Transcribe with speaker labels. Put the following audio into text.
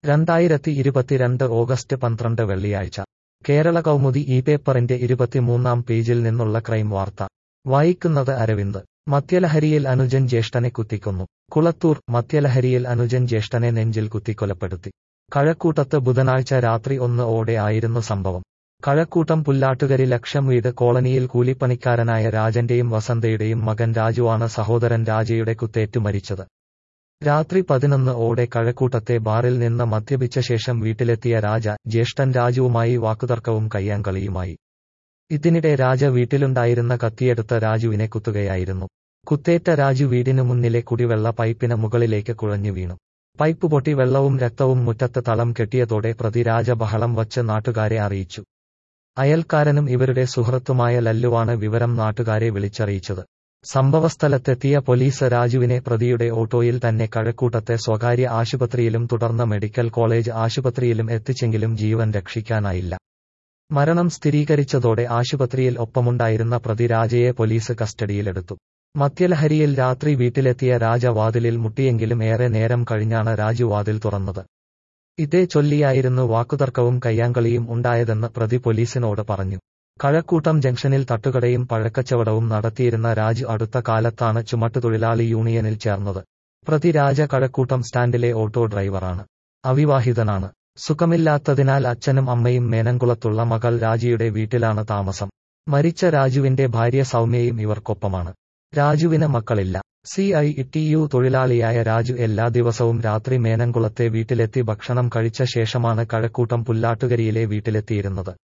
Speaker 1: രണ്ടായിരത്തി ഇരുപത്തിരണ്ട് ഓഗസ്റ്റ് പന്ത്രണ്ട് വെള്ളിയാഴ്ച കേരള കൗമുദി ഈ പേപ്പറിന്റെ ഇരുപത്തിമൂന്നാം പേജിൽ നിന്നുള്ള ക്രൈം വാർത്ത വായിക്കുന്നത് അരവിന്ദ് മദ്യലഹരിയിൽ അനുജൻ ജ്യേഷ്ഠനെ കുത്തിക്കൊന്നു കുളത്തൂർ മദ്യലഹരിയിൽ അനുജൻ ജ്യേഷ്ഠനെ നെഞ്ചിൽ കുത്തിക്കൊലപ്പെടുത്തി കഴക്കൂട്ടത്ത് ബുധനാഴ്ച രാത്രി ഒന്ന് ഓടെ ആയിരുന്നു സംഭവം കഴക്കൂട്ടം പുല്ലാട്ടുകരി ലക്ഷം വീട് കോളനിയിൽ കൂലിപ്പണിക്കാരനായ രാജന്റെയും വസന്തയുടെയും മകൻ രാജുവാണ് സഹോദരൻ രാജയുടെ കുത്തേറ്റു മരിച്ചത് രാത്രി പതിനൊന്ന് ഓടെ കഴക്കൂട്ടത്തെ ബാറിൽ നിന്ന് മദ്യപിച്ച ശേഷം വീട്ടിലെത്തിയ രാജ ജ്യേഷ്ഠൻ രാജുവുമായി വാക്കുതർക്കവും കയ്യാങ്കളിയുമായി ഇതിനിടെ രാജ വീട്ടിലുണ്ടായിരുന്ന കത്തിയെടുത്ത് രാജുവിനെ കുത്തുകയായിരുന്നു കുത്തേറ്റ രാജു വീടിനു മുന്നിലെ കുടിവെള്ള പൈപ്പിന് മുകളിലേക്ക് കുഴഞ്ഞു വീണു പൈപ്പ് പൊട്ടി വെള്ളവും രക്തവും മുറ്റത്ത് തളം കെട്ടിയതോടെ പ്രതി രാജ ബഹളം വച്ച് നാട്ടുകാരെ അറിയിച്ചു അയൽക്കാരനും ഇവരുടെ സുഹൃത്തുമായ ലല്ലുവാണ് വിവരം നാട്ടുകാരെ വിളിച്ചറിയിച്ചത് സംഭവസ്ഥലത്തെത്തിയ പോലീസ് രാജുവിനെ പ്രതിയുടെ ഓട്ടോയിൽ തന്നെ കഴക്കൂട്ടത്തെ സ്വകാര്യ ആശുപത്രിയിലും തുടർന്ന് മെഡിക്കൽ കോളേജ് ആശുപത്രിയിലും എത്തിച്ചെങ്കിലും ജീവൻ രക്ഷിക്കാനായില്ല മരണം സ്ഥിരീകരിച്ചതോടെ ആശുപത്രിയിൽ ഒപ്പമുണ്ടായിരുന്ന പ്രതി രാജയെ പോലീസ് കസ്റ്റഡിയിലെടുത്തു മദ്യലഹരിയിൽ രാത്രി വീട്ടിലെത്തിയ രാജ വാതിലിൽ മുട്ടിയെങ്കിലും ഏറെ നേരം കഴിഞ്ഞാണ് രാജു വാതിൽ തുറന്നത് ഇതേ ചൊല്ലിയായിരുന്നു വാക്കുതർക്കവും കയ്യാങ്കളിയും ഉണ്ടായതെന്ന് പ്രതി പോലീസിനോട് പറഞ്ഞു കഴക്കൂട്ടം ജംഗ്ഷനിൽ തട്ടുകടയും പഴക്കച്ചവടവും നടത്തിയിരുന്ന രാജു അടുത്ത കാലത്താണ് ചുമട്ടുതൊഴിലാളി യൂണിയനിൽ ചേർന്നത് പ്രതി രാജ കഴക്കൂട്ടം സ്റ്റാൻഡിലെ ഓട്ടോ ഡ്രൈവറാണ് അവിവാഹിതനാണ് സുഖമില്ലാത്തതിനാൽ അച്ഛനും അമ്മയും മേനംകുളത്തുള്ള മകൾ രാജിയുടെ വീട്ടിലാണ് താമസം മരിച്ച രാജുവിന്റെ ഭാര്യ സൗമ്യയും ഇവർക്കൊപ്പമാണ് രാജുവിന് മക്കളില്ല സി ഐ ടി യു തൊഴിലാളിയായ രാജു എല്ലാ ദിവസവും രാത്രി മേനംകുളത്തെ വീട്ടിലെത്തി ഭക്ഷണം കഴിച്ച ശേഷമാണ് കഴക്കൂട്ടം പുല്ലാട്ടുകരിയിലെ വീട്ടിലെത്തിയിരുന്നത്